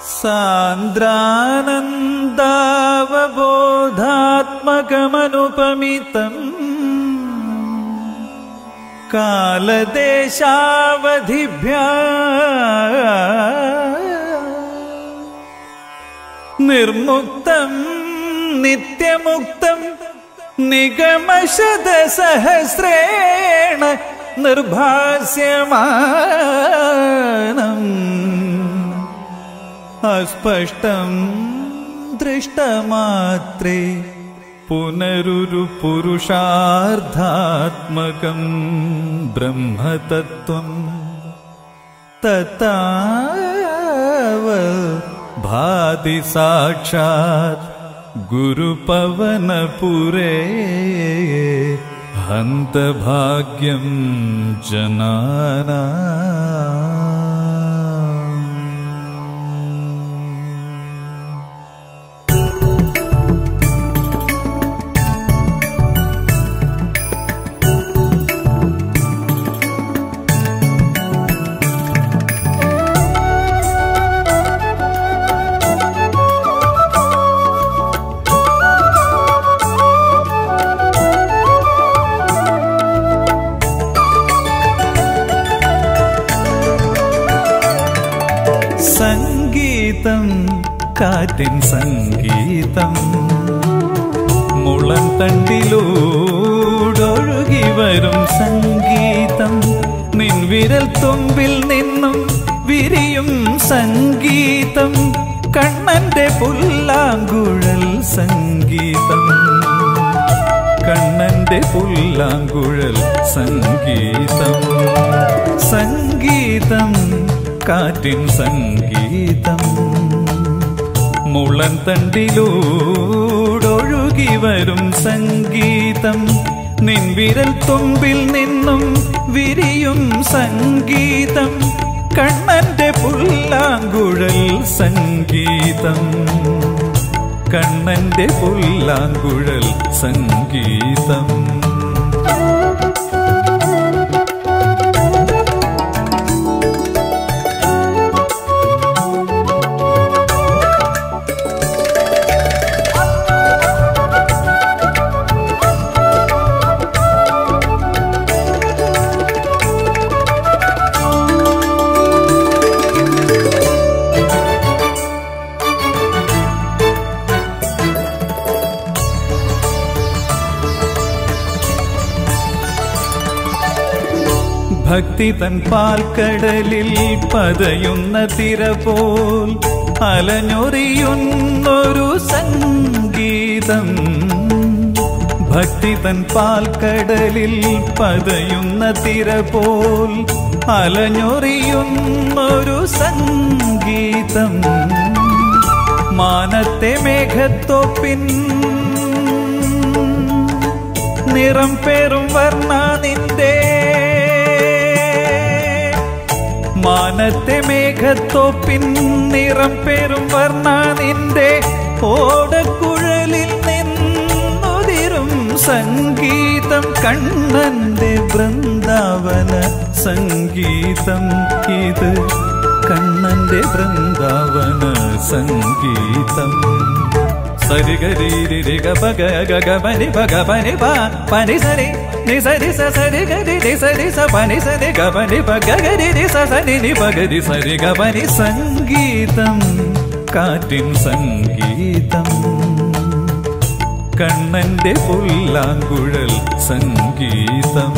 സാന്ദ്രാനന്ദാവബോധാത്മകമനുപമിതം കാലദേശാവധിഭ്യ നിർമുക്തം നിത്യമുക്തം നിഗമശതസഹസ്രേണ നിർഭാസ്യമാനം അസ്പഷ്ടം ദൃഷ്ടമാത്രേ പുനരുരു പുരുഷാർത്ഥാത്മകം ബ്രഹ്മതത്വം തത്താവ ഭാതി സാക്ഷാത് ഗുരുപവനപുരേ ഹന്തഭാഗ്യം ജനാനാ സംഗീതം കാറ്റിൻ സംഗീതം മുളം തണ്ടിലൂടൊഴുകി വരും സംഗീതം നിൻ വിരൽ തുമ്പിൽ നിന്നും വിരിയും സംഗീതം കണ്ണന്റെ പുല്ലാങ്കുഴൽ സംഗീതം കണ്ണന്റെ പുല്ലാങ്കുഴൽ സംഗീതം സംഗീതം കാറ്റിൻ സംഗീതം മുളൻ തണ്ടിലൂടൊഴുകി വരും സംഗീതം നിൻ വിരൽ തുമ്പിൽ നിന്നും വിരിയും സംഗീതം കണ്ണന്റെ പുല്ലാങ്കുഴൽ സംഗീതം കണ്ണന്റെ പുല്ലാങ്കുഴൽ സംഗീതം ഭക്തി തൻ പാൽക്കടലിൽ പതയുന്ന തിര പോൽ അലഞ്ഞൊറിയുന്നൊരു സംഗീതം ഭക്തി തൻ പാൽക്കടലിൽ പതയുന്ന തിര പോൽ അലഞ്ഞൊറിയുന്നൊരു സംഗീതം മാനത്തെ മേഘത്തൊപ്പിൻ നിറം പേറും വർണ്ണ നിന്റെ മാനത്തെ മേഘത്തൊപ്പിൻ നിറം പേറും വർണ്ണ നിന്റെ ഓടക്കുഴലിൽ നിന്നുതിരും സംഗീതം കണ്ണന്റെ വൃന്ദാവന സംഗീതം ഇത് കണ്ണന്റെ വൃന്ദാവന സംഗീതം സരിഗരി രിഗ പഗ ഗഗ പനി പഗ പനി പ പനി സരി നി സരി സ സരി ഗരി നി സരി സ പനി സരി ഗ പനി പഗ ഗരി നി സ സരി നി പഗരി സരി ഗ പനി സംഗീതം കാറ്റിൻ സംഗീതം കണ്ണന്റെ പുല്ലാങ്കുഴൽ സംഗീതം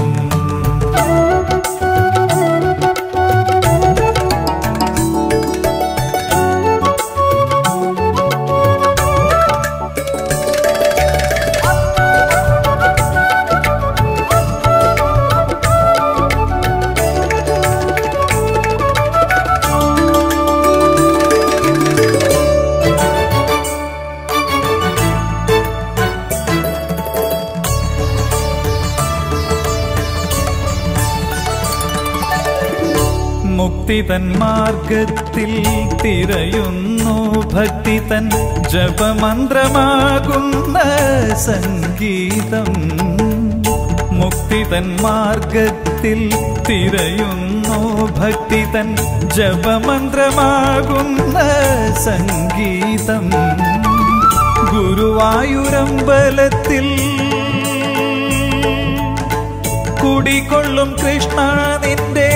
മുക്തി തൻ മാർഗത്തിൽ തിരയുന്നു ഭക്തി തൻ ജപമന്ത്രമാകുന്ന സംഗീതം മുക്തി തൻ മാർഗത്തിൽ ഹൃദയത്തിൽ തിരയുന്നു ഭക്തി തൻ ജപമന്ത്രമാകുന്ന സംഗീതം ഗുരുവായൂരമ്പലത്തിൽ കുടികൊള്ളും കൃഷ്ണ നിന്റെ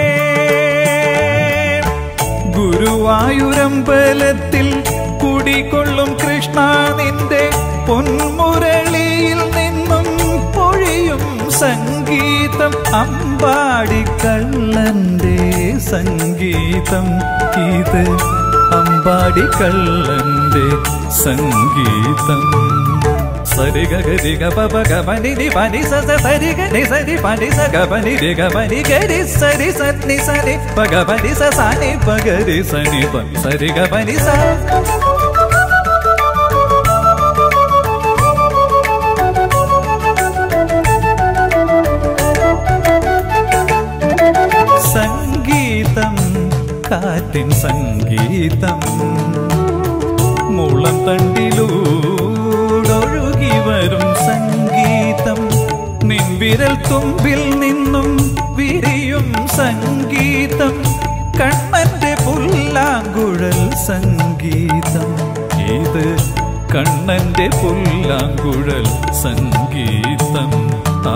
ഗുരുവായൂരമ്പലത്തിൽ കുടികൊള്ളും കൃഷ്ണ നിന്റെ പൊന്മുരളിയിൽ നിന്നും പൊഴിയും സംഗീതം അമ്പാടിക്കള്ളന്റെ സംഗീതം ഇത് അമ്പാടിക്കള്ളന്റെ സംഗീതം സരി ഗരി ഗ പ പ ഗ പ നി നി പ നി സ സ സരി ഗ നി സരി പ നി സ ഗ പ നി രി ഗ പ നി ഗ രി സരി സ നി സ നി പ ഗ പ നി സ സ നി പ ഗ രി സ നി പ സരി ഗ പ നി സ സംഗീതം കാറ്റിൻ സംഗീതം മുളം തണ്ടിലൂടൊഴുകി വരും സംഗീതം നിൻവിരൽ തുമ്പിൽ നിന്നും വിരിയും സംഗീതം കണ്ണന്റെ പുല്ലാങ്കുഴൽ സംഗീതം ഇത് കണ്ണന്റെ പുല്ലാങ്കുഴൽ സംഗീതം ആ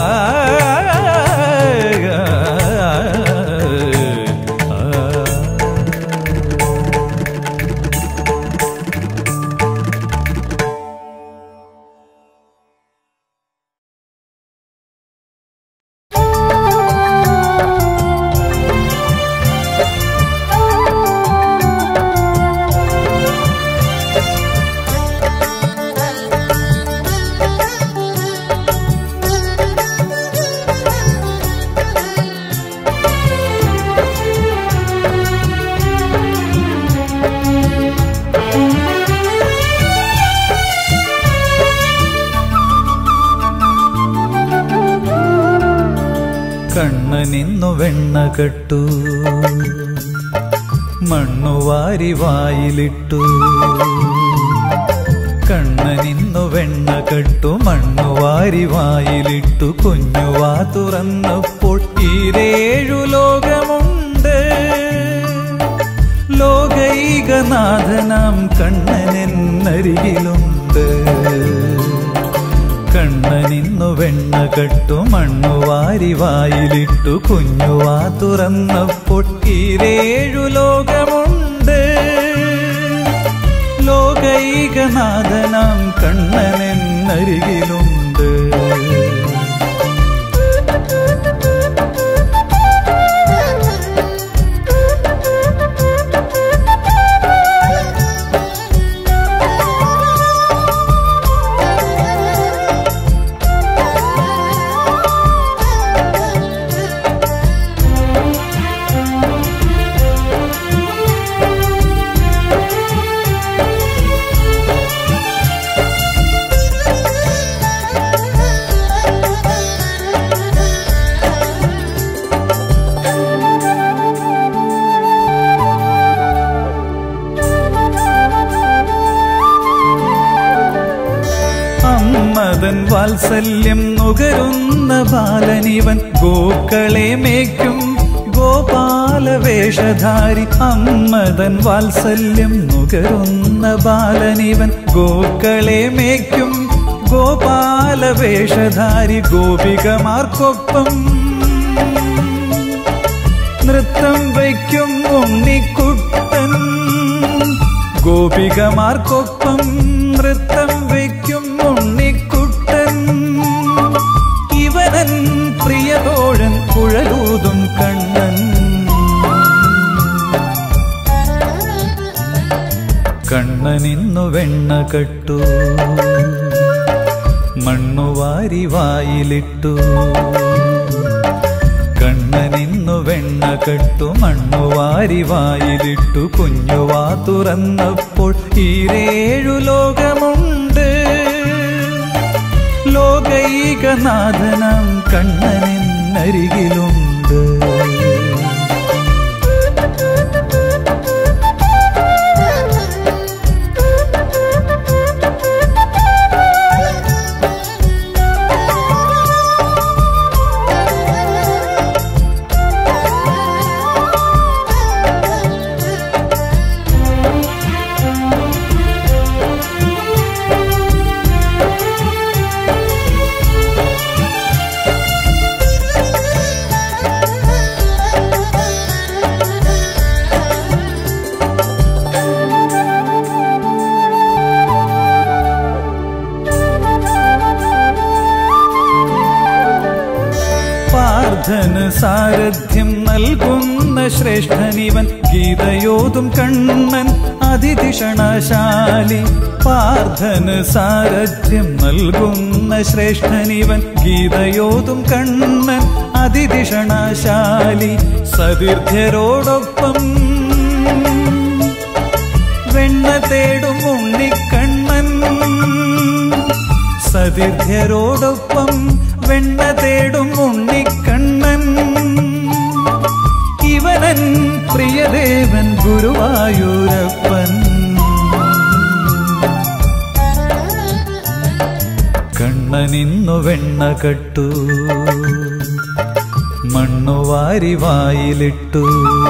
കണ്ണനിന്നു വെണ്ണ കെട്ടു മണ്ണുവാരി വായിലിട്ടു കണ്ണനിന്നു വെണ്ണ കെട്ടു മണ്ണുവാരി വായിലിട്ടു കുഞ്ഞുവാ തുറന്നപ്പോൾ ഈരേഴു ലോകമുണ്ട് ലോകൈകനാഥനാം കണ്ണനെന്നരികിലുണ്ട് കണ്ണനിന്നു വെണ്ണ കെട്ടു മണ്ണുവാരി വായിലിട്ടു കുഞ്ഞുവാ തുറന്നപ്പോൾ ഈരേഴു ലോകമുണ്ട് ലോകൈകനാഥനാം കണ്ണനെന്നരികിലുണ്ട് അമ്മതൻ വാത്സല്യം നുകരുന്ന ബാലനിവൻ ഗോക്കളെ മേയ്ക്കും ഗോപാലവേഷധാരി അമ്മതൻ വാത്സല്യം നുകരുന്ന ബാലനിവൻ ഗോക്കളെ മേയ്ക്കും ഗോപാലവേഷധാരി ഗോപികമാർക്കൊപ്പം നൃത്തം വയ്ക്കും ഉണ്ണിക്കുട്ടൻ ഗോപികമാർക്കൊപ്പം നൃത്തം വയ്ക്കും ഉണ്ണിക്കുട്ടൻ ഇവനൻ പ്രിയതോഴൻ കുഴലൂതും കണ്ണൻ കണ്ണനിന്നു വെണ്ണ കെട്ടു മണ്ണുവാരി വായിലിട്ടു കണ്ണനിന്നു വെണ്ണ കെട്ടു മണ്ണുവാരി വായിലിട്ടു കുഞ്ഞുവാ തുറന്നപ്പോൾ ഈരേഴു ലോകമുണ്ട് ലോകൈകനാഥനം കണ്ണനെന്നരികിലുണ്ട് Thank you. പാർത്ഥന് സാരഥ്യം നൽകുന്ന ശ്രേഷ്ഠനിവൻ ഗീതയോതും കണ്ണൻ അതിധിഷണശാലി പാർത്ഥന് സാരഥ്യം നൽകുന്ന ശ്രേഷ്ഠനിവൻ ഗീതയോതും കണ്ണൻ അതിധിഷണശാലി സതീർത്ഥ്യരോടൊപ്പം വെണ്ണ തേടും ഉണ്ണിക്കണ്ണൻ സതീർത്ഥ്യരോടൊപ്പം വെണ്ണ തേടും ഉണ്ണിക്കണ്ണൻ ഇവനൻ പ്രിയദേവൻ ഗുരുവായൂരപ്പൻ കണ്ണനിന്നു വെണ്ണ കട്ടു മണ്ണുവാരി വായിലിട്ടു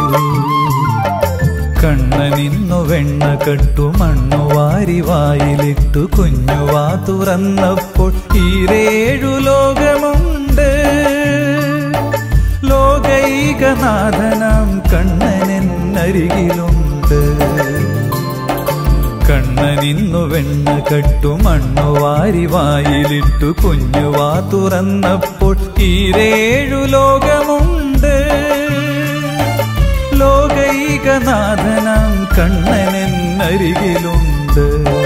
കണ്ണനിന്നു വെണ്ണ കട്ടു മണ്ണുവാരി വായിലിട്ടു കുഞ്ഞുവാ തുറന്നപ്പോൾ ഈരേഴു ലോകമുണ്ട് ലോകൈകനാഥനാം കണ്ണനെന്നരികിലുണ്ട് കണ്ണനിന്നു വെണ്ണ കട്ടു മണ്ണുവാരി വായിലിട്ടു കുഞ്ഞുവാ തുറന്നപ്പോൾ ഈരേഴു ലോകമുണ്ട് ലോകൈകനാഥനാം കണ്ണനെന്നരികിലുണ്ട്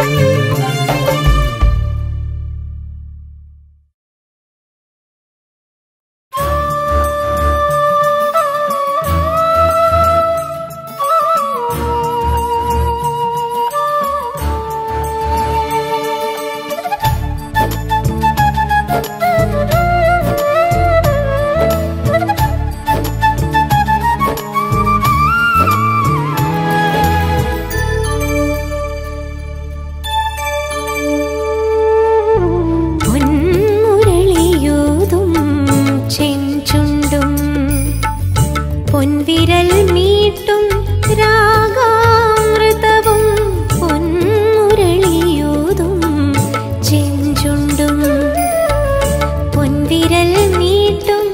പൊന്മുരളിയൂതും ചെഞ്ചുണ്ടും പൊൻവിരൽ മീട്ടും രാഗാമൃതവും പൊന്മുരളിയൂതും ചെഞ്ചുണ്ടും പൊൻവിരൽ മീട്ടും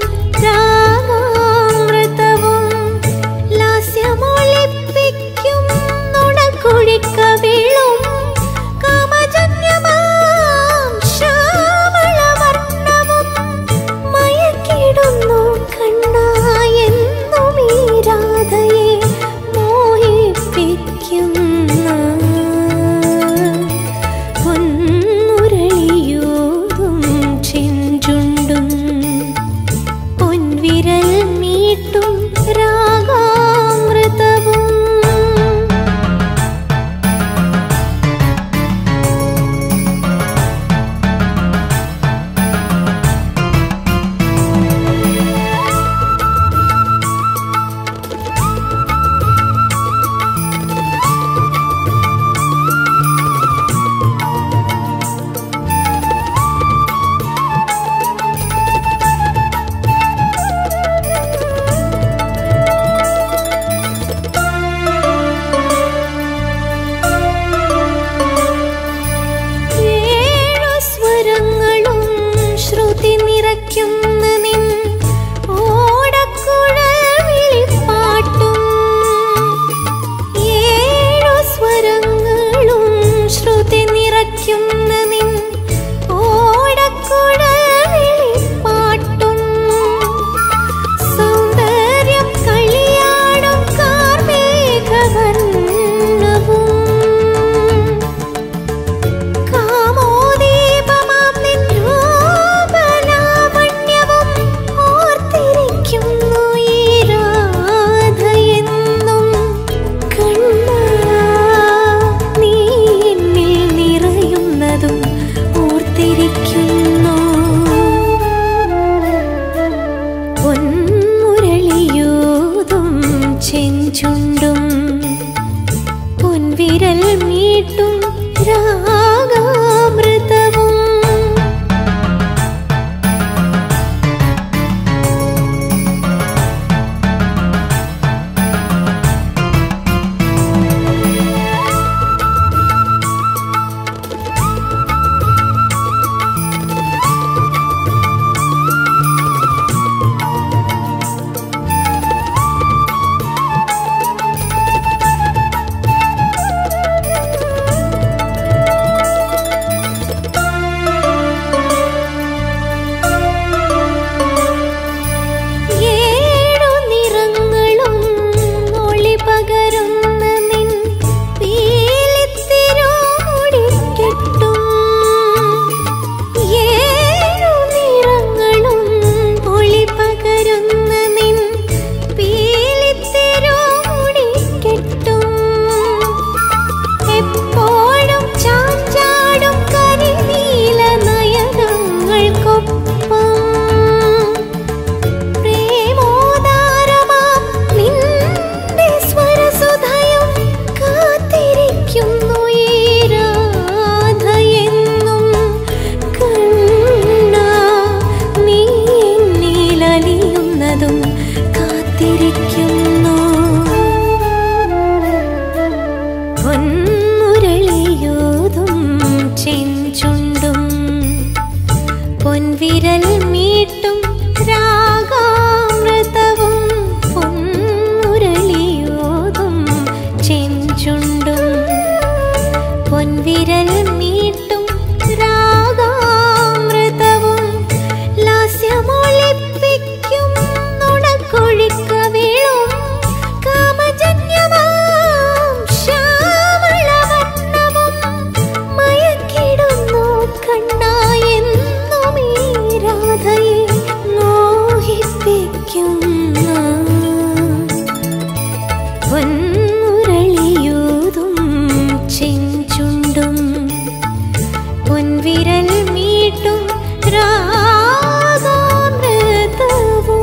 രാഗാമൃതവും ലാസ്യമൊളിപ്പിക്കും നുണക്കുഴിക്കവിളും കാമജന്യമാം ശ്യാമളവർണ്ണവും മയക്കിടുന്നു കണ്ണായെന്നും ഈ രാധയെ മോഹിപ്പിക്കുന്ന പൊന്മുരളിയൂതും ചെഞ്ചുണ്ടും പൊൻവിരൽ മീട്ടും രാഗാമൃതവും ഏഴു സ്വരങ്ങളും ശ്രുതി നിറയ്ക്കുന്ന നിൻ ഓടക്കുഴവിളിപ്പാട്ടും ഏഴു സ്വരങ്ങളും ശ്രുതി നിറയ്ക്കുന്ന നിൻ ഓടക്കുഴവിളിപ്പാട്ടും സൗന്ദര്യം കളിയാടും കാർമേഘവർണ്ണവും കാമോദീപമാം നിൻ രൂപലാവണ്യവും ഓർത്തിരിക്കുന്നു ഈ രാധയെന്നും. കണ്ണാ, നീ എന്നിൽ നിറയുന്നതും ഓർത്തിരിക്കുന്നു പൊന്മുരളിയൂതും ചെഞ്ചുണ്ടും പൊൻവിരൽ മീട്ടും രാഗാമൃതവും ചെഞ്ചുണ്ടും പൊൻവിരൽ മീട്ടും രാഗാമൃതവും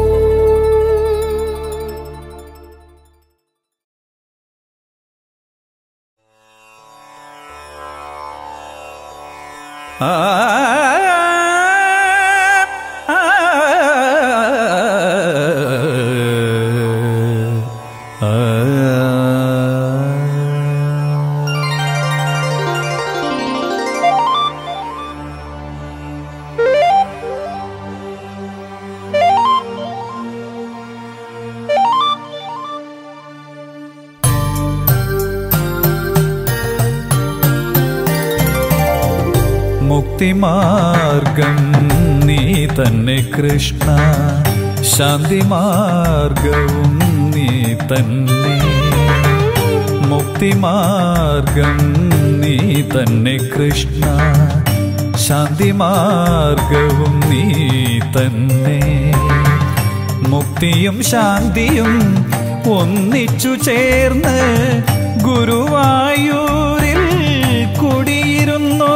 ആ ആ മുക്തിമാർഗം നീ തന്നെ കൃഷ്ണ ശാന്തിമാർഗവും നീ തന്നെ മുക്തിമാർഗം നീ തന്നെ കൃഷ്ണ ശാന്തിമാർഗവും നീ തന്നെ മുക്തിയും ശാന്തിയും ഒന്നിച്ചു ചേർന്ന് ഗുരുവായൂരിൽ കുടിയിരുന്നു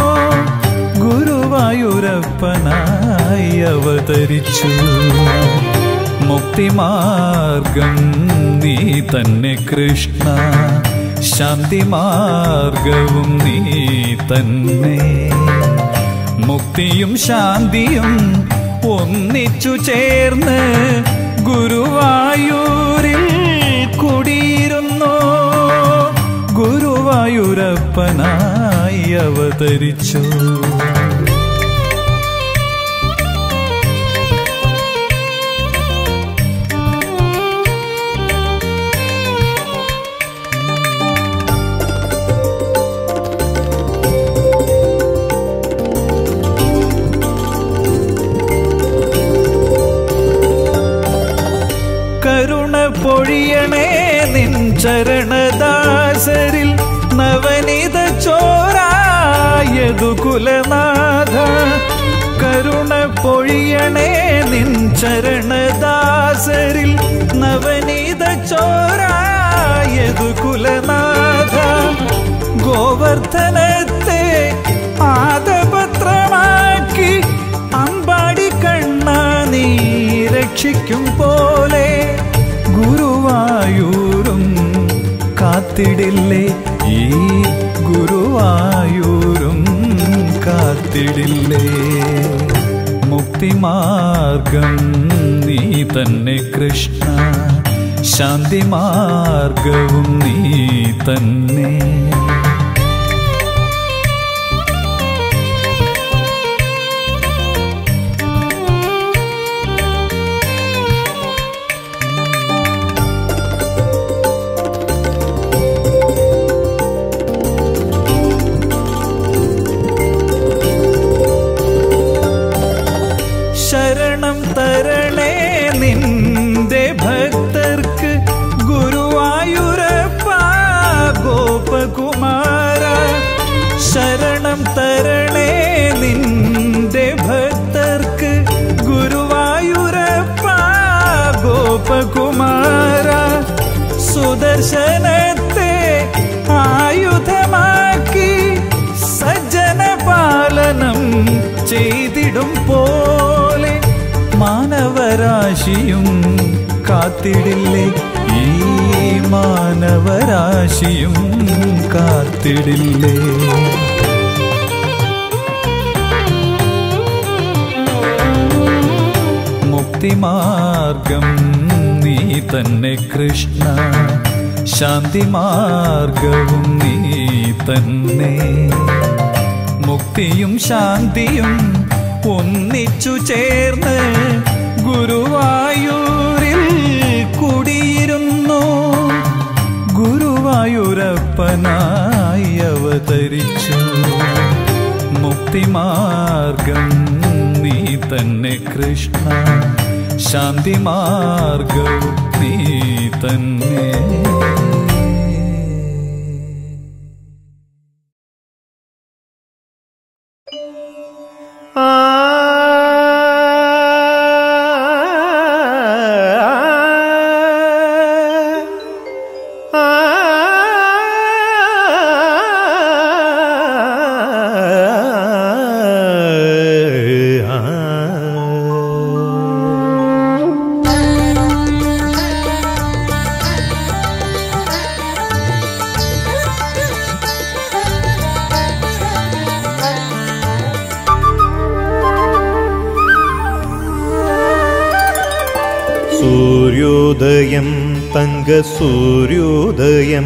ഗുരുവായൂരപ്പനായി അവതരിച്ചു മുക്തിമാർഗം നീ തന്നെ കൃഷ്ണ ശാന്തിമാർഗവും നീ തന്നെ മുക്തിയും ശാന്തിയും ഒന്നിച്ചു ചേർന്ന് ഗുരുവായൂരിൽ കുടിയിരുന്നു ഗുരുവായൂരപ്പനായി അവതരിച്ചു കരുണ പൊഴിയണേ നിൻ ചരണദാസരിൽ നവനിത ചോരായതു കുലനാഥ കരുണ പൊഴിയണേ നിൻ ചരണദാസരിൽ നവനീത ചോരായതു കുലനാഥ ഗോവർദ്ധനത്തെ ആദപത്രമാക്കി അമ്പാടി കണ്ണ നീ രക്ഷിക്കും പോലെ ഗുരുവായൂരും കാത്തിടില്ലേ ഈ ഗുരുവായൂരും കാത്തിടില്ലേ മുക്തിമാർഗം നീ തന്നെ കൃഷ്ണ ശാന്തിമാർഗവും നീ തന്നെ ശരണം തരണേ നിന്റെ ഭക്തർക്ക് ഗുരുവായൂരപ്പ ഗോപകുമാര ശരണം തരണേ നിന്റെ ഭക്തർക്ക് ഗുരുവായൂരപ്പ ഗോപകുമാര സുദർശനത്തെ ആയുധമാക്കി സജ്ജന പാലനം ചെയ്തിടും പോലെ മാനവരാശിയും കാത്തിടില്ലേ ഈ മാനവരാശിയും കാത്തിടില്ലേ മുക്തിമാർഗം നീ തന്നെ കൃഷ്ണ ശാന്തിമാർഗവും നീ തന്നെ മുക്തിയും ശാന്തിയും ഒന്നിച്ചു ചേർന്ന് ഗുരുവായൂരിൽ കുടിയിരുന്നു ഗുരുവായൂരപ്പനായി അവതരിച്ചു മുക്തിമാർഗം നീ തന്നെ കൃഷ്ണ ശാന്തിമാർഗവും നീ തന്നെ ആ സൂര്യോദയം തങ്കസൂര്യോദയം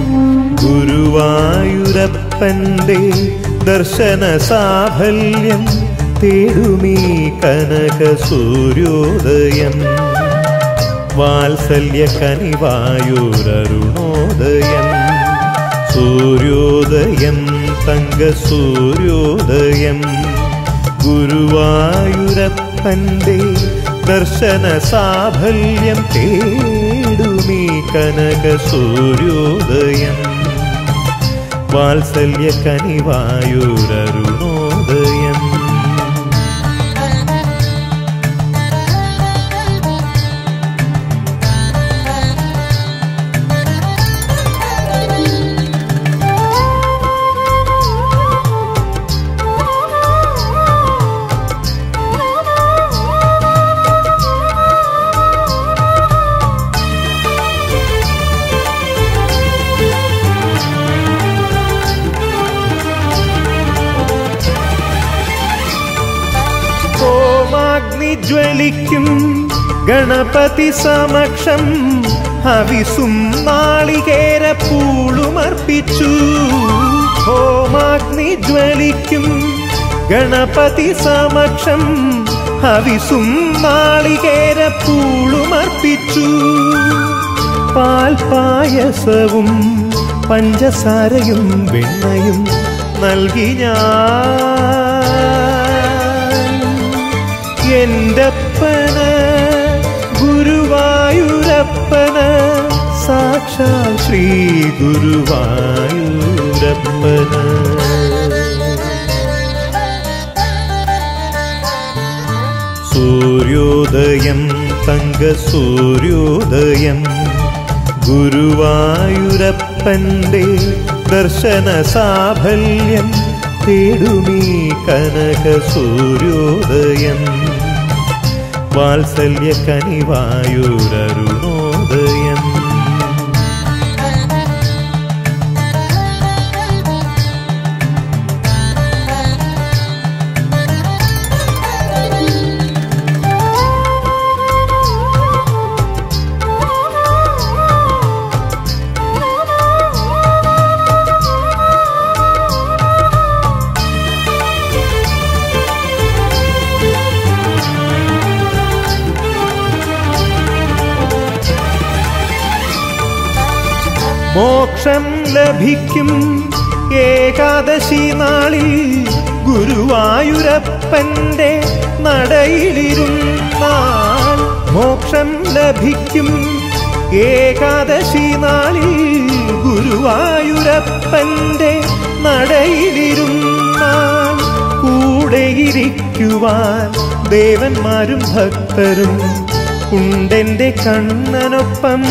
ഗുരുവായൂരപ്പന്റെ ദർശന സാഫല്യം തേടുമീ കനക സൂര്യോദയം വാത്സല്യ കനിവായൂരരുണോദയം സൂര്യോദയം തങ്കസൂര്യോദയം ഗുരുവായൂരപ്പന്റെ ദർശന സാഫല്യം തേടുമീ കനക സൂര്യോദയം വാത്സല്യ കനിവായൂരരുണോദയം ഹോമാഗ്നി ജ്വലിക്കും ഗണപതി സമക്ഷം ഹവിസും നാളികേര പൂളുമർപ്പിച്ചു ഹോമാഗ്നി ജ്വലിക്കും ഗണപതി സമക്ഷം ഹവിസും നാളികേര പൂളുമർപ്പിച്ചു പാൽപായസവും പഞ്ചസാരയും വെണ്ണയും നൽകി ഞാൻ എന്റപ്പന് ഗുരുവായൂരപ്പന് സാക്ഷാൽ ശ്രീ ഗുരുവായൂരപ്പന് സൂര്യോദയം തങ്കസൂര്യോദയം ഗുരുവായൂരപ്പന്റെ ദർശന സാഫല്യം തേടുമീ കനക സൂര്യോദയം വാത്സല്യ കനിവായൂരരുണോദയം മോക്ഷം ലഭിക്കും ഏകാദശി നാളിൽ ഗുരുവായൂരപ്പന്റെ നടയിലിരുന്നാൾ മോക്ഷം ലഭിക്കും ഏകാദശി നാളിൽ ഗുരുവായൂരപ്പന്റെ നടയിലിരുന്നാൾ കൂടെയിരിക്കുവാൻ ദേവന്മാരും ഭക്തരും ഉണ്ടെന്റെ കണ്ണനൊപ്പം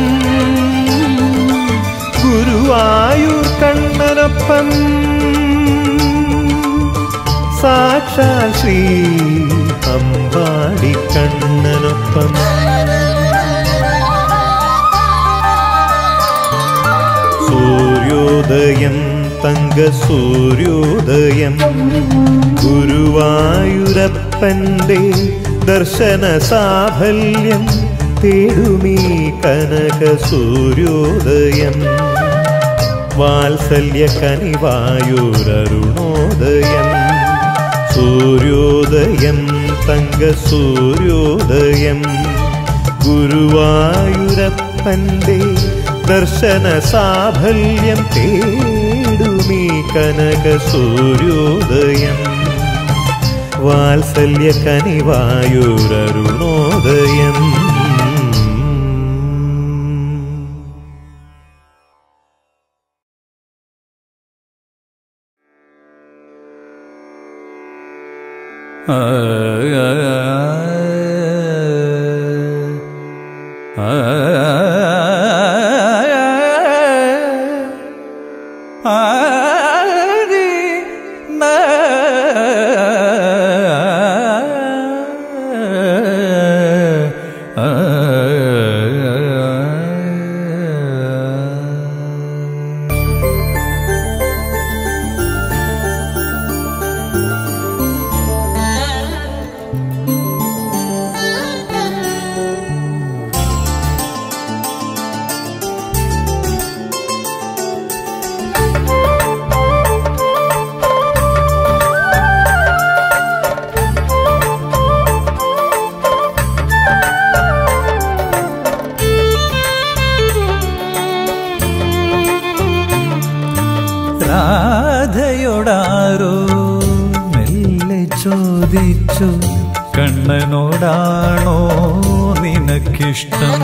ഗുരുവായൂർ കണ്ണനൊപ്പം സാക്ഷാൽ ശ്രീ അമ്പാടി കണ്ണനൊപ്പം സൂര്യോദയം തങ്കസൂര്യോദയം ഗുരുവായൂരപ്പന്റെ ദർശന സാഫല്യം തേടുമീ കനക സൂര്യോദയം വാത്സല്യ കനിവായൂരരുണോദയം സൂര്യോദയം തങ്കസൂര്യോദയം ഗുരുവായൂരപ്പന്റെ ദർശന സാഫല്യം തേടുമീ കനക സൂര്യോദയം വാത്സല്യ കനിവായൂരരുണോദയം ആ രാധയോടാരോ മെല്ലെ ചോദിച്ചു കണ്ണനോടാണോ നിനക്കിഷ്ടം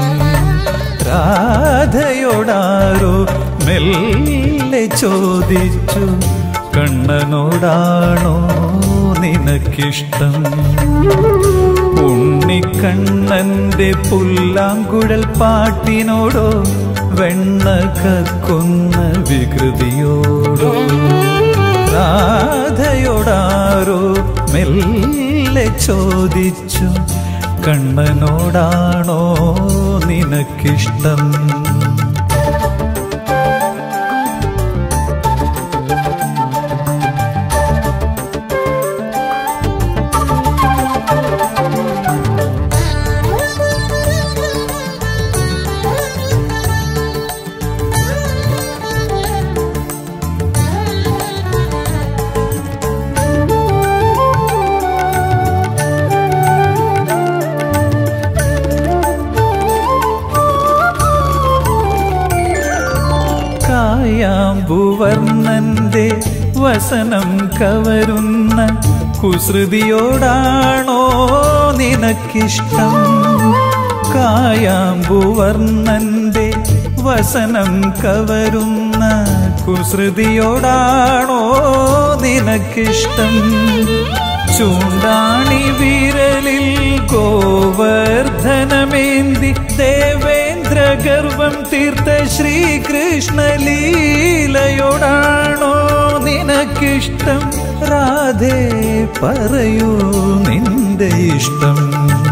രാധയോടാരോ മെല്ലെ ചോദിച്ചു കണ്ണനോടാണോ നിനക്കിഷ്ടം ഉണ്ണിക്കണ്ണന്റെ പുല്ലാങ്കുഴൽ പാട്ടിനോടോ വെണ്ണ കക്കുന്ന വികൃതിയോടോ രാധയോടാരോ മെല്ലെ ചോദിച്ചു കണ്ണനോടാണോ നിനക്കിഷ്ടം കായാമ്പുവർണ്ണന്റെ വസനം കവരുന്ന കുസൃതിയോടാണോ നിനക്കിഷ്ടം കായാമ്പുവർണ്ണന്റെ വസനം കവരുന്ന കുസൃതിയോടാണോ നിനക്കിഷ്ടം ചൂണ്ടാണി വിരലിൽ ഗോവർദ്ധനമേന്തി ദേവേന്ദ്ര ഗർവം തീർത്ത ശ്രീകൃഷ്ണ ലീലയോടാണോ നിനക്കിഷ്ടം രാധേ പറയൂ നിന്റെ ഇഷ്ടം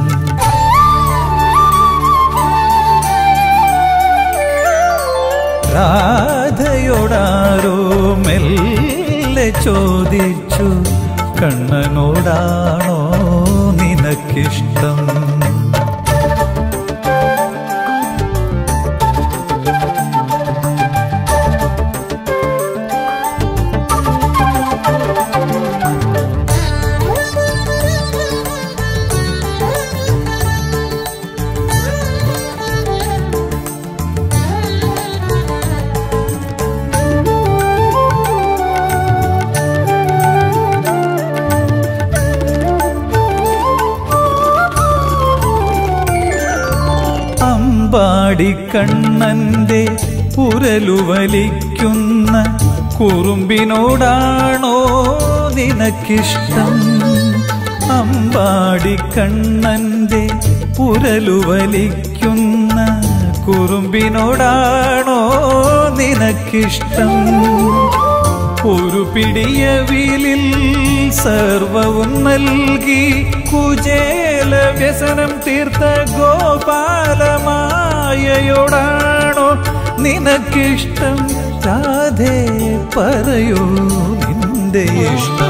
രാധയോടാരോ മെല്ലെ ചോദിച്ചു കണ്ണനോടാണോ നിനക്കിഷ്ടം അമ്പാടിക്കണ്ണന്റെ പുരലുവലിക്കുന്ന കുറുമ്പിനോടാണോ നിനക്കിഷ്ടം അമ്പാടിക്കണ്ണന്റെ പുരലുവലിക്കുന്ന കുറുമ്പിനോടാണോ നിനക്കിഷ്ടം ഒരു പിടിയവിലിൽ സർവവും നൽകി കുചേല വ്യസനം തീർത്ത ഗോപാലമായയോടാണോ നിനക്കിഷ്ടം രാധേ പറയൂ നിന്റെ ഇഷ്ടം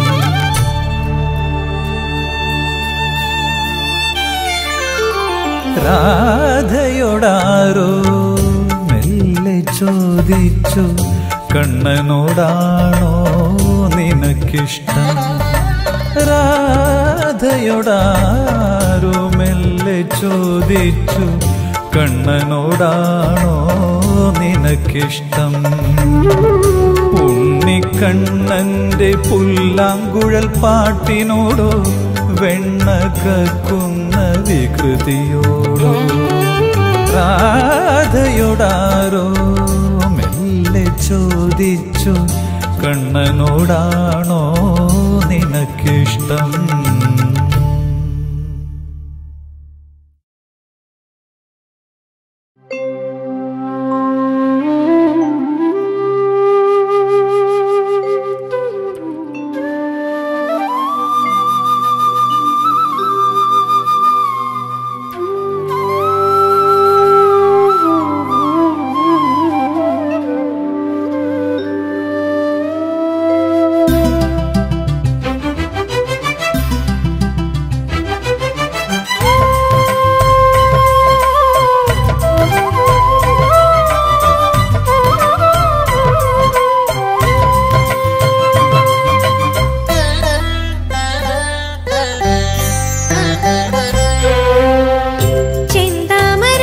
രാധയോടാരോ മെല്ലെ ചോദിച്ചു കണ്ണനോടാണോ നിനക്കിഷ്ടം രാധയോടാരോ മെല്ലെ ചോദിച്ചു കണ്ണനോടാണോ നിനക്കിഷ്ടം ഉണ്ണിക്കണ്ണന്റെ പുല്ലാങ്കുഴൽ പാട്ടിനോടോ വെണ്ണ കക്കുന്ന വികൃതിയോടോ രാധയോടാരോ മെല്ലെ ചോദിച്ചു കണ്ണനോടാണോ നിനക്കിഷ്ടം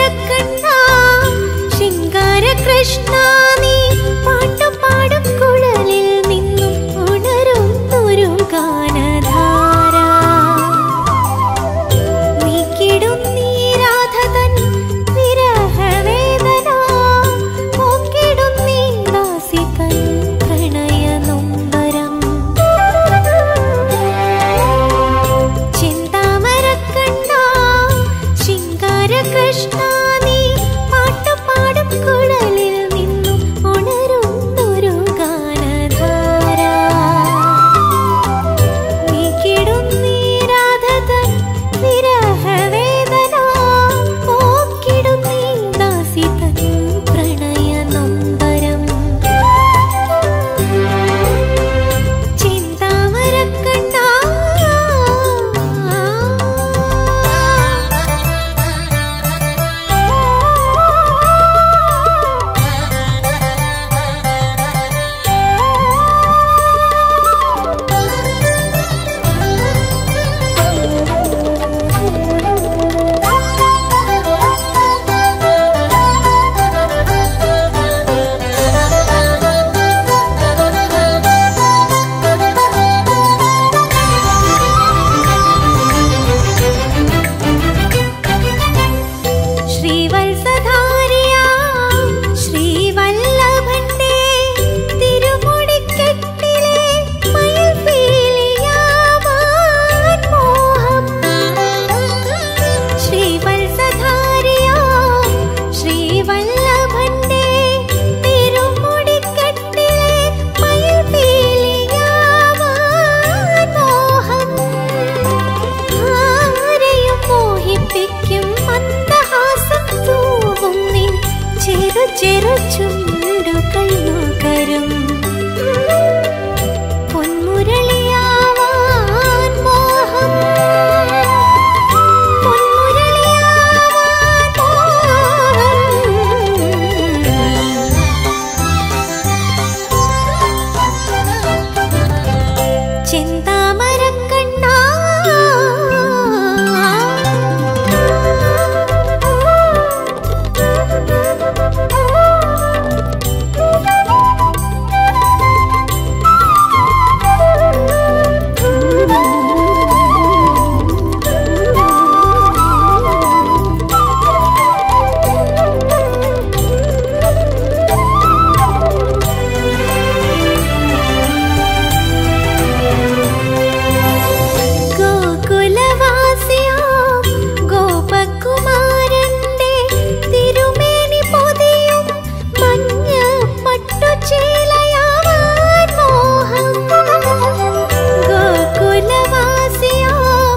ചെന്താമരക്കണ്ണ ശൃംഗാര കൃഷ്ണ നീ പാട്ടുപാടും കുഴൽ പൂക്കൾ നുകരും പൊന്മുരളിയാവാൻ മോഹം പൊന്മുരളിയാവാൻ മോഹം ചെന്താമരക്കണ്ണാ ഗോകുലവാസിയാ ഗോപകുമാരന്റെ തിരുമേനി പൊതിയും മഞ്ഞ പട്ടുചീലയാവാൻ മോഹം ഗോകുലവാസിയാ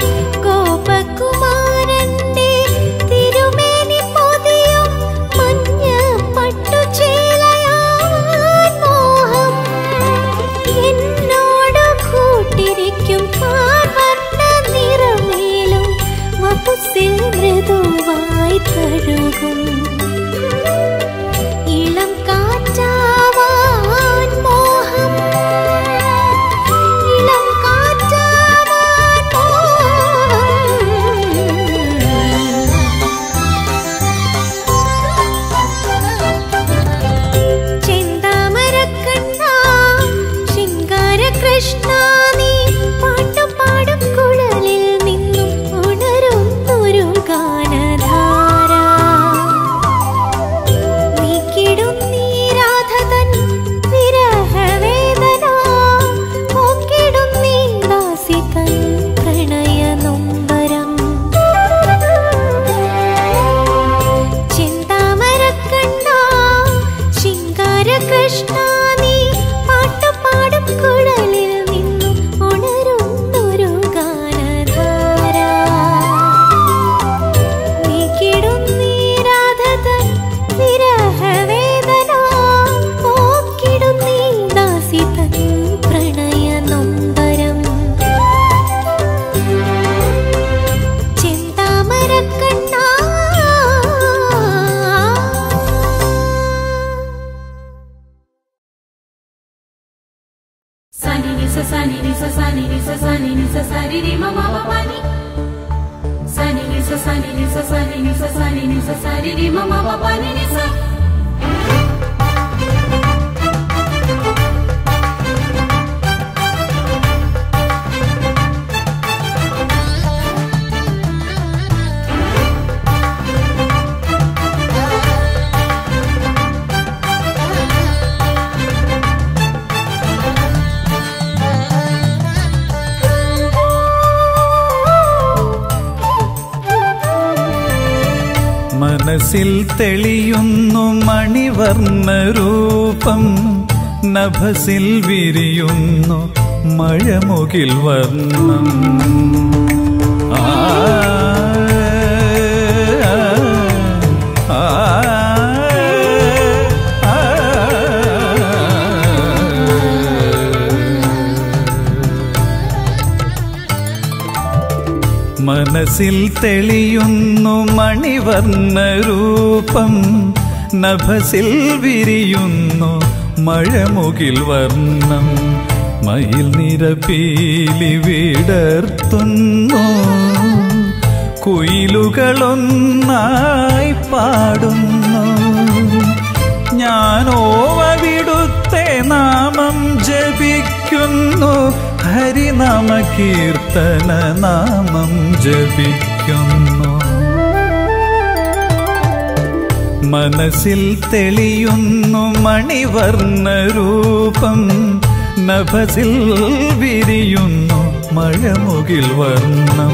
ഗോപകുമാരന്റെ തിരുമേനി പൊതിയും മഞ്ഞ പട്ടുചീലയാവാൻ മോഹം എന്നോട് കൂട്ടിരിക്കും പാർവർണ്ണ നിറമേലും വപുസിൽ മൃദുവായി തഴുകും ഇളം കാറ്റാവാൻ മോഹം ഇളം കാറ്റാവാൻ മോഹം ചെന്താമരക്കണ്ണാ ശൃംഗാരകൃഷ്ണ നീ പാട്ടും പാടും കുഴലിൽ നിന്നും ഉണരുന്നൊരു ഗാനധാര നീക്കിടും നീരാധതൻ വിരഹവേദന ഓക്കിടും നീ ദാസിതൻ പ്രണയ നൊമ്പരം ചിന്താമരക്കണ്ണാ ശൃംഗാരകൃഷ്ണ നീ പാട്ടുപാടും കുഴലിൽ നിന്നും ഉണരുന്നൊരു ഗാനധാര നീക്കിടും നീരാധതൻ വിരഹവേദന ഓക്കിടും നീ ദാസിതൻ പ്രണയ നൊമ്പരം ചിന്താമരക്കണ്ണാ Sani ni sa sani ni sa sani ni sa sani ni sa sani ni ma ma pa pa ni. Sani ni sa sani ni sa sani ni sa sani ni sa sani ni ma ma pa pa ni ni sa. മനസ്സിൽ തെളിയുന്നു മണിവർണ്ണ രൂപം നഭസിൽ വിരിയുന്നു മഴമുകിൽ വർണ്ണം ആ, ആ, ആ, മനസ്സിൽ തെളിയുന്നു മണിവർണ്ണ രൂപം നഭസിൽ വിരിയുന്നു മഴമുകിൽ വർണ്ണം മയിൽ നിരപീലി വിടർത്തുന്നു കുയിലുകളൊന്നായി പാടുന്നു ഞാനോവവിടുത്തെ നാമം ജപിക്കുന്നു ഹരിനാമ കീർത്തന നാമം ജപിക്കുന്നു മനസ്സിൽ തെളിയുന്നു മണിവർണ്ണ രൂപം നഭസിൽ വിരിയുന്നു മഴമുകിൽ വർണ്ണം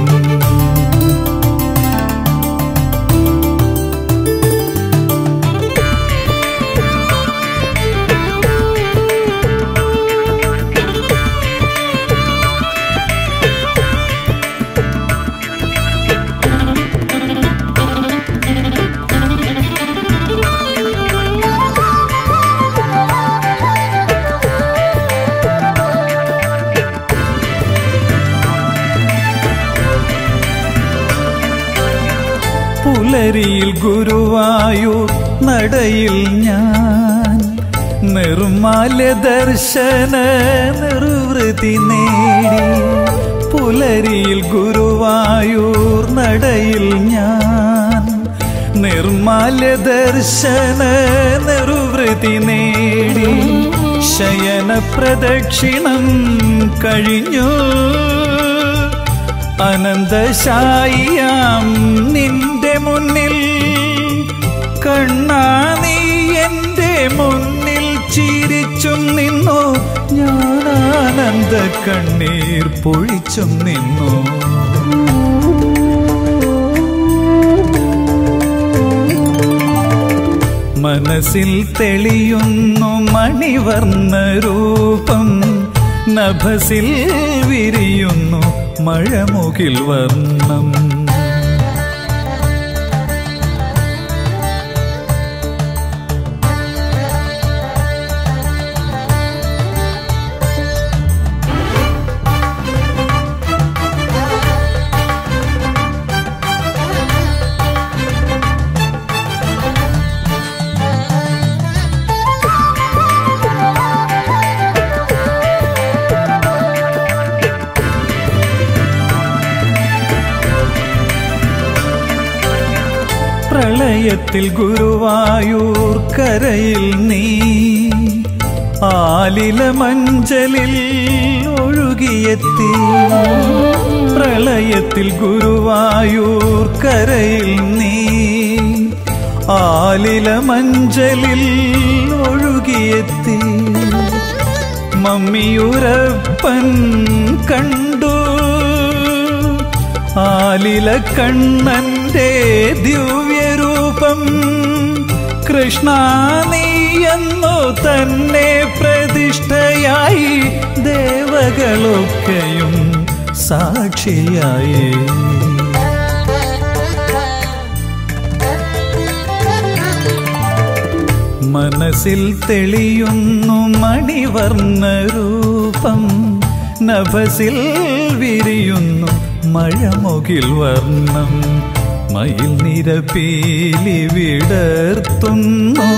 ആ പുലരിയിൽ ഗുരുവായൂർ നടയിൽ ഞാൻ നിർമാല്യ ദർശന നിർവൃതി നേടി പുലരിയിൽ ഗുരുവായൂർ നടയിൽ ഞാൻ നിർമാല്യ ദർശന നിർവൃതി നേടി ശയന പ്രദക്ഷിണം കഴിഞ്ഞു അനന്തശായിയാം നിന്റെ മുന്നിൽ കണ്ണാ നീ എന്റെ മുന്നിൽ ചിരിച്ചും നിന്നു ഞാൻ ആനന്ദ കണ്ണീർ പൊഴിച്ചും നിന്നു മനസ്സിൽ തെളിയുന്നു മണിവർണ്ണ രൂപം നഭസിൽ വിരിയുന്നു മഴമുകിൽ വർണ്ണം പ്രളയത്തിൽ ഗുരുവായൂർ കരയിൽ നീ ആലില മഞ്ചലിൽ ഒഴുകിയെത്തി പ്രളയത്തിൽ ഗുരുവായൂർ കരയിൽ നീ ആലില മഞ്ചലിൽ ഒഴുകിയെത്തി മമ്മിയുരപ്പൻ കണ്ടു ആലില കണ്ണന്റെ ദിവ്യരൂപം കൃഷ്ണ നീയെന്നു തന്നെ പ്രതിഷ്ഠയായി ദേവകളൊക്കെയും സാക്ഷിയായി മനസ്സിൽ തെളിയുന്നു മണിവർണ്ണ രൂപം നഭസിൽ വിരിയുന്നു മഴമുകിൽ വർണ്ണം മയിൽ നിരപ്പീലി വിടർത്തുന്നു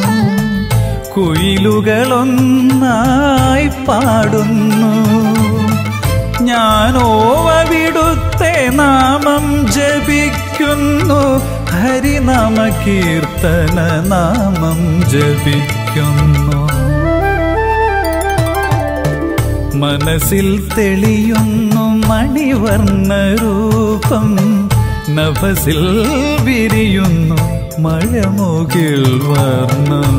കുയിലുകളൊന്നായി പാടുന്നു ഞാനോവവിടുത്തെ നാമം ജപിക്കുന്നു ഹരിനാമ കീർത്തന നാമം ജപിക്കുന്നു മനസ്സിൽ തെളിയുന്നു മണിവർണ്ണ രൂപം നഭസിൽ വിരിയുന്നു മഴമുകിൽ വർണ്ണം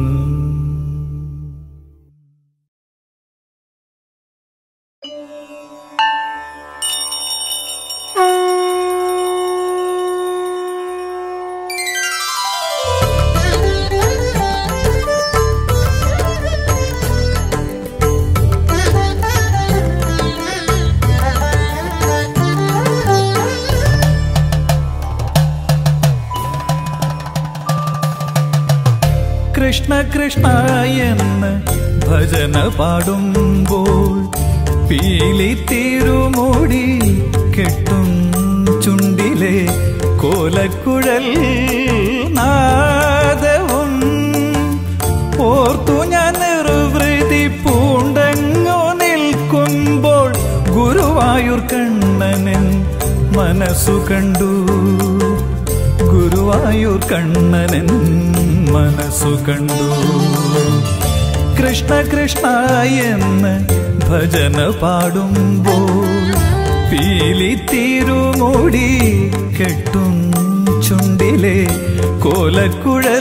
കൃഷ്ണ കൃഷ്ണ എന്ന് ഭജന പാടുമ്പോൾ പീലി തിരുമൂടി കെട്ടും ചുണ്ടിലെ കോലക്കുഴൽ നാദവും ഓർത്തു ഞാൻ നിർവൃതി പൂണ്ടങ്ങു നിൽക്കുമ്പോൾ ഗുരുവായൂർ കണ്ണനൻ മനസ്സു കണ്ടു ഗുരുവായൂർ കണ്ണനൻ മനസ്സു കണ്ടു കൃഷ്ണ കൃഷ്ണ എന്ന് ഭജന പാടുമ്പോൾ പീലി തിരുമൂടി കെട്ടും ചുണ്ടിലെ കോലക്കുഴൽ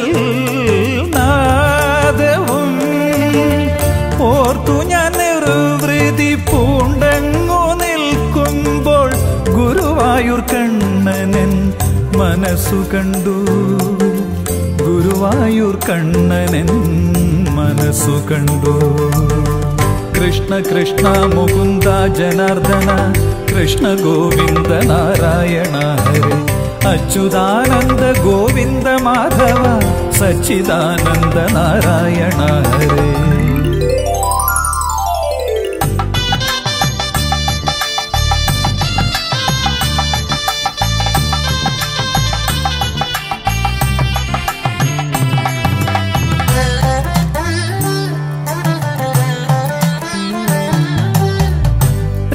നാദവും ഓർത്തു ഞാൻ നിർവൃതി പൂണ്ടങ്ങു നിൽക്കുമ്പോൾ ഗുരുവായൂർ കണ്ണനൻ മനസ്സു കണ്ടു ഗുരുവായൂർ കണ്ണനൻ മനസ്സു കണ്ടു കൃഷ്ണ കൃഷ്ണ മുകുന്ദ ജനാർദ്ദന കൃഷ്ണ ഗോവിന്ദ നാരായണ ഹരി അച്യുതാനന്ദ ഗോവിന്ദ മാധവ സച്ചിദാനന്ദ നാരായണ ഹരേ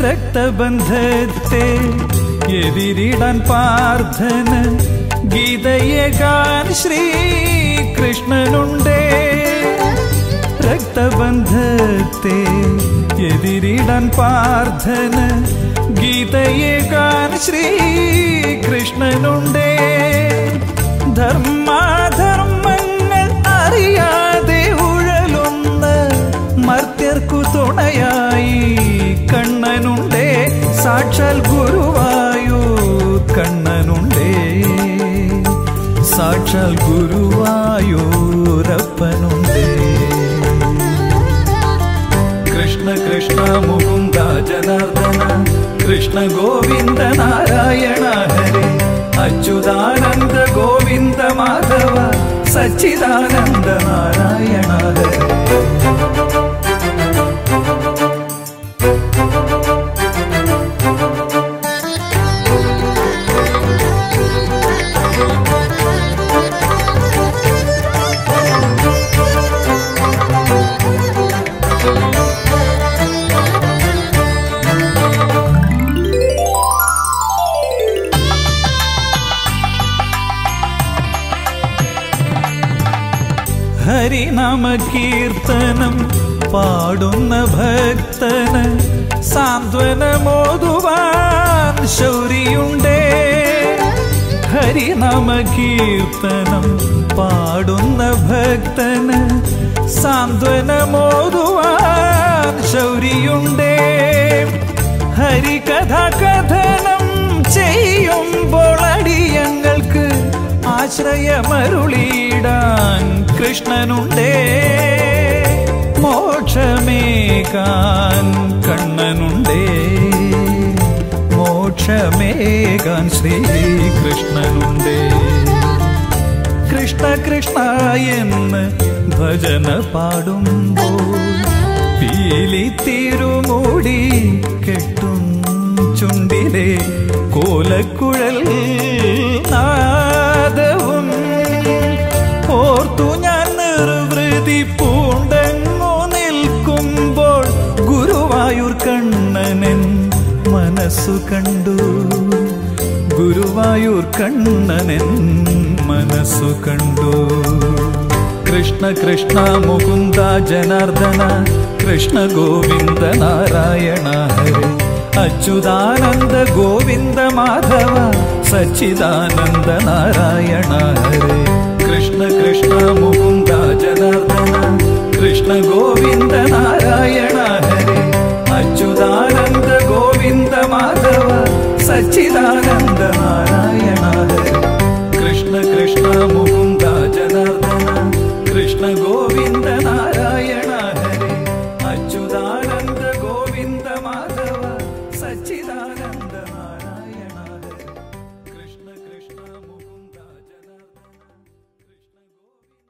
രക്തബന്ധത്തെ എതിരിടാൻ പാർത്ഥന് ഗീതയേകാൻ ശ്രീകൃഷ്ണനുണ്ടേ രക്തബന്ധത്തെ എതിരിടാൻ പാർത്ഥന് ഗീതയേകാൻ ശ്രീകൃഷ്ണനുണ്ടേ ധർമാധർമ്മങ്ങൾ അറിയാതെ ഉഴലുന്ന മർത്യർക്കു തുണയായി കണ്ണനുണ്ടേ സാക്ഷാൽ ഗുരുവായു കണ്ണനുണ്ടേ സാക്ഷാൽ ഗുരുവായൂരപ്പനുണ്ടേ കൃഷ്ണ കൃഷ്ണ മുകുന്ദ ജനാർദ്ദന കൃഷ്ണ ഗോവിന്ദ നാരായണ ഹരി അച്യുതാനന്ദ ഗോവിന്ദ മാധവ സച്ചിദാനന്ദ നാരായണ ഹരി ഹരിനാമ കീർത്തനം പാടുന്ന ഭക്തന് സാന്ത്വനമോതുവാൻ ശൗരിയുണ്ടേ ഹരിനാമ കീർത്തനം പാടുന്ന ഭക്തന് സാന്ത്വനമോതുവാൻ ശൗരിയുണ്ടേ ഹരികഥ കഥനം ചെയ്യുമ്പോൾ അടിയങ്ങൾക്ക് ആശ്രയമരുളിയിടാൻ കൃഷ്ണനുണ്ടേ മോക്ഷമേകാൻ കണ്ണനുണ്ടേ മോക്ഷമേകാൻ ശ്രീകൃഷ്ണനുണ്ടേ കൃഷ്ണ കൃഷ്ണ എന്ന് ഭജന പാടുമ്പോൾ പീലി തിരുമൂടി കെട്ടും ചുണ്ടിലെ കോലക്കുഴൽ നാദവും ഓർത്തു ഞാൻ നിർവൃതി പൂണ്ടങ്ങോ നിൽക്കുമ്പോൾ ഗുരുവായൂർ കണ്ണനൻ മനസ്സു കണ്ടു ഗുരുവായൂർ കണ്ണനൻ മനസ്സു കണ്ടു കൃഷ്ണ കൃഷ്ണ മുകുന്ദ ജനാർദ്ദന കൃഷ്ണ ഗോവിന്ദ നാരായണ ഹരി അച്യുതാനന്ദ ഗോവിന്ദ മാധവ സച്ചിദാനന്ദ നാരായണ ഹരി കൃഷ്ണ കൃഷ്ണ മുകുന്ദ ജനാർദ്ദന കൃഷ്ണ ഗോവിന്ദ നാരായണ ഹരി അച്യുതാനന്ദ ഗോവിന്ദ മാധവ സച്ചിദാനന്ദ നാരായണ ഹരി കൃഷ്ണ കൃഷ്ണ മുകുന്ദ ജനാർദ്ദന കൃഷ്ണ ഗോവിന്ദ നാരായണ ഹരി അച്യുതാനന്ദ ഗോവിന്ദ മാധവ സച്ചിദാനന്ദ നാരായണ ഹരി കൃഷ്ണ കൃഷ്ണ മുകുന്ദ ജനാർദ്ദന കൃഷ്ണ ഗോവിന്ദ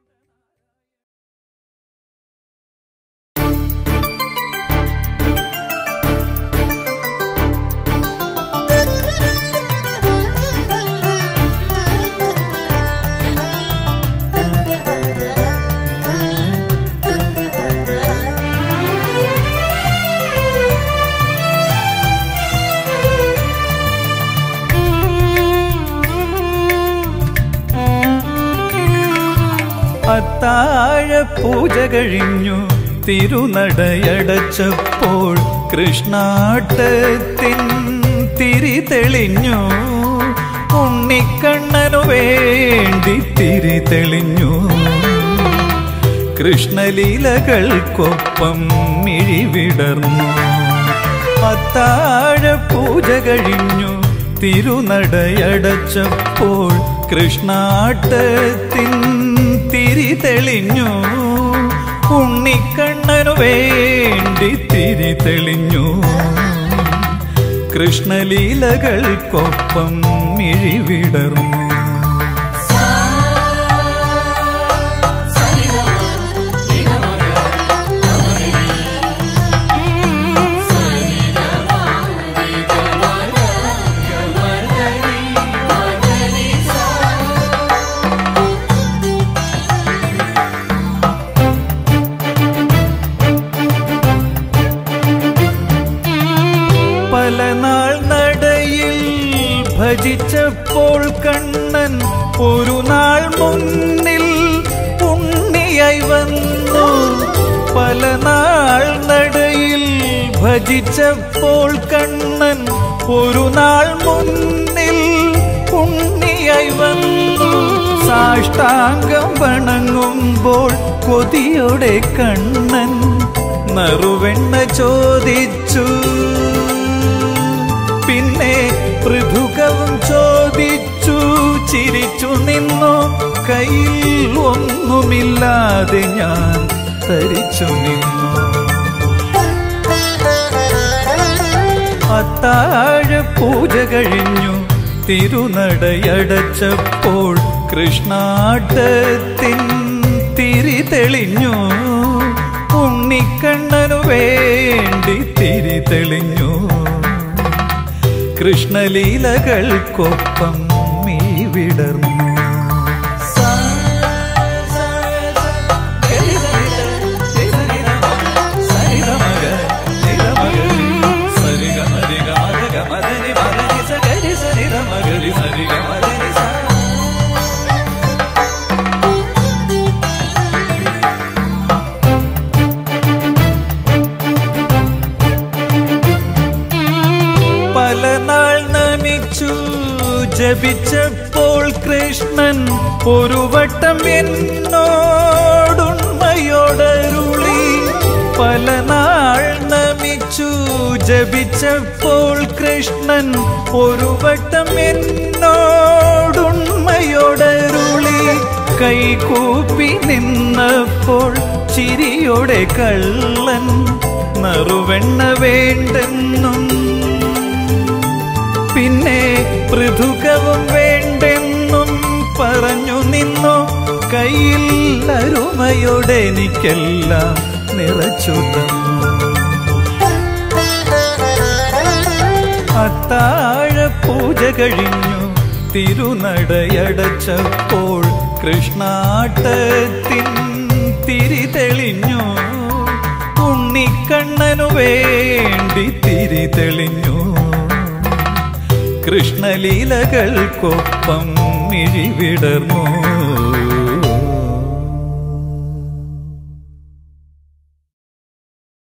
അത്താഴ പൂജ കഴിഞ്ഞു തിരുനടയടച്ചപ്പോൾ കൃഷ്ണാട്ടത്തിൻ തിരി തെളിഞ്ഞു ഉണ്ണിക്കണ്ണനു വേണ്ടി തിരി തെളിഞ്ഞു കൃഷ്ണലീലകൾക്കൊപ്പം മിഴിവിടർന്നു അത്താഴ പൂജ കഴിഞ്ഞു തിരുനടയടച്ചപ്പോൾ കൃഷ്ണാട്ടത്തിൻ തിരി തെളിഞ്ഞു ഉണ്ണിക്കണ്ണനു വേണ്ടി തിരി തെളിഞ്ഞു കൃഷ്ണലീലകൾക്കൊപ്പം മിഴിവിടർന്നു ഭജിച്ചപ്പോൾ കണ്ണൻ ഒരു നാൾ മുന്നിൽ ഉണ്ണിയായി വന്നു പല നാൾ നടയിൽ ഭജിച്ചപ്പോൾ കണ്ണൻ ഒരു നാൾ മുന്നിൽ ഉണ്ണിയായി വന്നു സാഷ്ടാംഗം വണങ്ങുമ്പോൾ കൊതിയോടെ കണ്ണൻ നറുവെണ്ണ ചോദിച്ചു പിന്നെ പൃഥുകവും ചോദിച്ചു ചിരിച്ചു നിന്നു കയ്യിൽ ഒന്നുമില്ലാതെ ഞാൻ തരിച്ചു നിന്നു അത്താഴ പൂജ കഴിഞ്ഞു തിരുനടയടച്ചപ്പോൾ കൃഷ്ണാട്ടത്തിൻ തിരി തെളിഞ്ഞു ഉണ്ണിക്കണ്ണനു വേണ്ടി തിരി തെളിഞ്ഞു കൃഷ്ണലീലകൾക്കൊപ്പം മീ വിടർന്നു പല നാൾ നമിച്ചു ജപിച്ചപ്പോൾ കൃഷ്ണൻ ഒരു വട്ടം എന്നോടുണ്മയോടരുളി പല നാൾ നമിച്ചു ജപിച്ചപ്പോൾ കൃഷ്ണൻ ഒരു വട്ടം എന്നോടുണ്മയോടരുളി കൈകൂപ്പി നിന്നപ്പോൾ ചിരിയോടെ കള്ളൻ നറുവെണ്ണ വേണ്ടെന്നും പിന്നെ പൃഥുകവും വേണ്ടെന്നും പറഞ്ഞു നിന്നു കയ്യിൽ അരുമയോടെ എനിക്കെല്ലാം നിറച്ചു തന്നു അത്താഴ പൂജ കഴിഞ്ഞു തിരുനടയടച്ചപ്പോൾ കൃഷ്ണാട്ടത്തിൻ തിരി തെളിഞ്ഞു ഉണ്ണിക്കണ്ണനു വേണ്ടി തിരി തെളിഞ്ഞു കൃഷ്ണലീലകൾക്കൊപ്പം മിഴിവിടർന്നു